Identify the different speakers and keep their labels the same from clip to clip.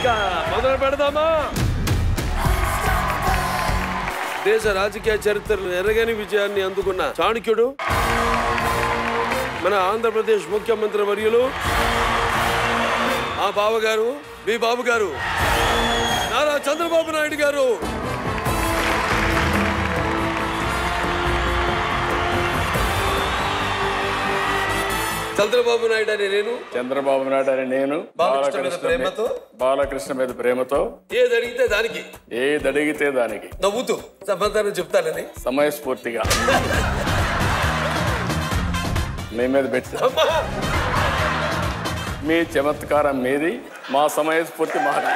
Speaker 1: ఇక మొదలు పెడదామా దేశ రాజకీయ చరిత్రలో ఎరగని విజయాన్ని అందుకున్న చాణక్యుడు మన ఆంధ్రప్రదేశ్ ముఖ్యమంత్రి వర్యులు ఆ బావగారు మీ బాబు గారు నారా చంద్రబాబు నాయుడు గారు చంద్రబాబు నాయుడు అని నేను
Speaker 2: చంద్రబాబు నాయుడు అని నేను
Speaker 1: బాలకృష్ణ మీద
Speaker 2: బాలకృష్ణ
Speaker 1: ప్రేమతో?
Speaker 2: మీద- బాలకృష్ణ మీద ప్రేమతో
Speaker 1: ఏది అడిగితే దానికి
Speaker 2: ఏది అడిగితే దానికి
Speaker 1: నవ్వుతూ సమాధానం చెప్తానని
Speaker 2: సమయస్ఫూర్తిగా మీ మీద పెట్టి
Speaker 1: అమ్మా
Speaker 2: మీ చమత్కారం మీది మా సమయస్ఫూర్తి మాది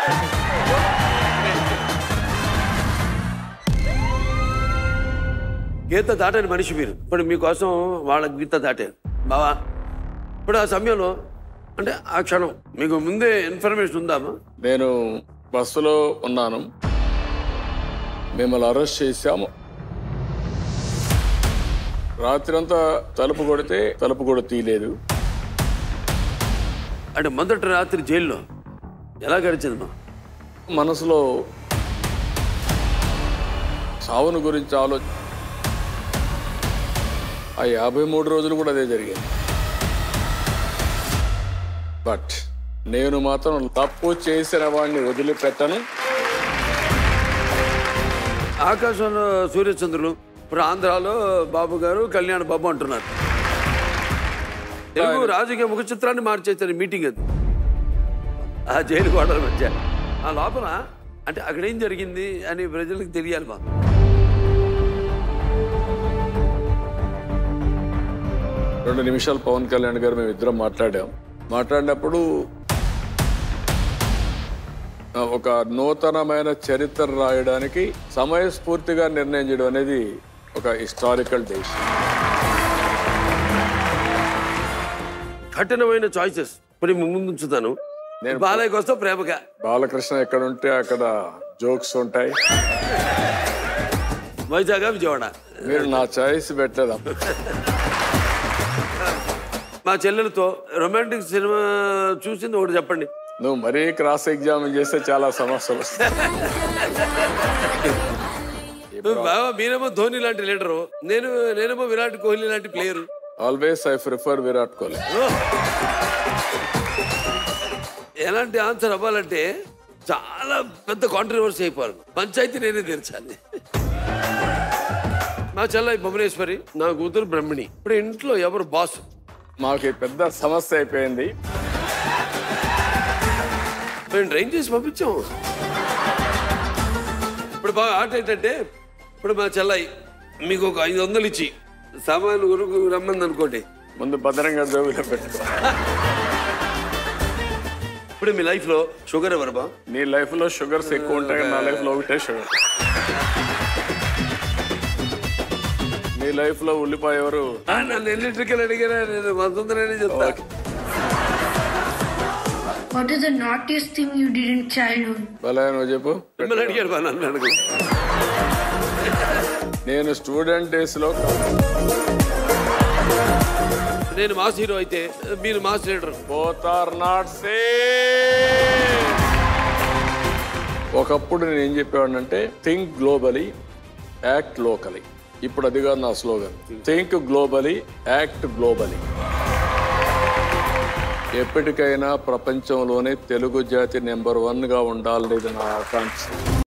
Speaker 1: గీత దాటని మనిషి మీరు ఇప్పుడు మీకోసం వాళ్ళ గీత దాటారు బావా ఇప్పుడు ఆ సమయంలో అంటే ఆ క్షణం మీకు ముందే ఇన్ఫర్మేషన్ ఉందామా
Speaker 2: నేను బస్సులో ఉన్నాను మిమ్మల్ని అరెస్ట్ చేశాము రాత్రంతా తలుపు కొడితే తలుపు కూడా తీయలేదు
Speaker 1: అంటే మొదటి రాత్రి జైల్లో ఎలా గడిచింది మా
Speaker 2: మనసులో సావును గురించి ఆలో ఆ యాభై మూడు రోజులు కూడా అదే జరిగింది బట్ నేను మాత్రం తప్పు చేసిన వాడిని వదిలిపెట్టను
Speaker 1: ఆకాశంలో సూర్యచంద్రులు ఇప్పుడు ఆంధ్రాలో బాబు గారు కళ్యాణ్ బాబు అంటున్నారు తెలుగు రాజకీయ ముఖ చిత్రాన్ని మార్చేస్తారు మీటింగ్ అది ఆ జైలు గోడల మధ్య ఆ లోపల అంటే అక్కడ ఏం జరిగింది అని ప్రజలకు తెలియాలి మాకు
Speaker 2: రెండు నిమిషాలు పవన్ కళ్యాణ్ గారు మేము ఇద్దరం మాట్లాడాం మాట్లాడినప్పుడు ఆ, ఒక నూతనమైన చరిత్ర రాయడానికి సమయస్ఫూర్తిగా నిర్ణయం చేయడం అనేది ఒక హిస్టారికల్ డేషన్
Speaker 1: కఠినమైన చాయిసెస్ ఇప్పుడు మీ ముందు ఉంచుతాను
Speaker 2: నేను-
Speaker 1: బాలయ్యకి వస్తే ప్రేమగా
Speaker 2: బాలకృష్ణ ఎక్కడ ఉంటే అక్కడ జోక్స్ ఉంటాయి
Speaker 1: వైజాగ్ విజయవాడ
Speaker 2: మీరు నా చాయిస్ పెట్టలేదు
Speaker 1: మా చెల్లెలతో రొమాంటిక్ సినిమా చూసింది ఒకటి చెప్పండి
Speaker 2: నువ్వు మరీ క్రాస్ ఎగ్జామిన్ చేస్తే చాలా సమస్యలు వస్తాయి
Speaker 1: బాబా మీరేమో ధోని లాంటి లీడరు నేను నేనేమో విరాట్ కోహ్లీ లాంటి player
Speaker 2: always I prefer Virat Kohli
Speaker 1: ఎలాంటి ఆన్సర్ అవ్వాలంటే చాలా పెద్ద కాంట్రవర్సీ అయిపోవాలి పంచాయతీ నేనే తీర్చాలి మా చెల్లై భువనేశ్వరి నా కూతురు బ్రహ్మిణి ఇప్పుడు ఇంట్లో ఎవరు బాస్
Speaker 2: మాకు ఈ పెద్ద సమస్య అయిపోయింది
Speaker 1: మేము ట్రైన్ చేసి పంపించాం ఇప్పుడు బాగా ఆట ఏంటంటే ఇప్పుడు మా చెల్లై మీకు ఒక ఐదు వందలు ఇచ్చి సామాన్లు కొనుక్కు రమ్మంది అనుకోండి
Speaker 2: ముందు భద్రంగా జోబులో పెట్టుకో
Speaker 1: ఇప్పుడు మీ లైఫ్లో షుగర్ ఎవరు బా
Speaker 2: నీ లైఫ్ లో షుగర్స్ ఎక్కువ ఉంటాయి కానీ నా లైఫ్ లో ఒకటే షుగర్ నీ లైఫ్ లో ఉల్లిపాయ ఎవరు
Speaker 1: ఆ, నన్ను ఎన్నింటికలు అడిగారా నేను వందనే చెప్తా
Speaker 3: What is the naughtiest thing you did in childhood?
Speaker 2: భలే నువ్వు చెప్పు
Speaker 1: మిమ్మల్ని అడిగాడు బా నన్ను అడుగు
Speaker 2: నేను స్టూడెంట్ డేస్ లో
Speaker 1: నేను మాస్ హీరో అయితే మీరు mass leader
Speaker 2: both are not say ఒకప్పుడు నేను ఏం చెప్పేవాడినంటే థింక్ గ్లోబలీ యాక్ట్ లోకలీ ఇప్పుడు అది కాదు నా slogan think globally act globally ఎప్పటికైనా ప్రపంచంలోనే తెలుగు జాతి నెంబర్ వన్ గా ఉండాలనేది నా ఆకాంక్ష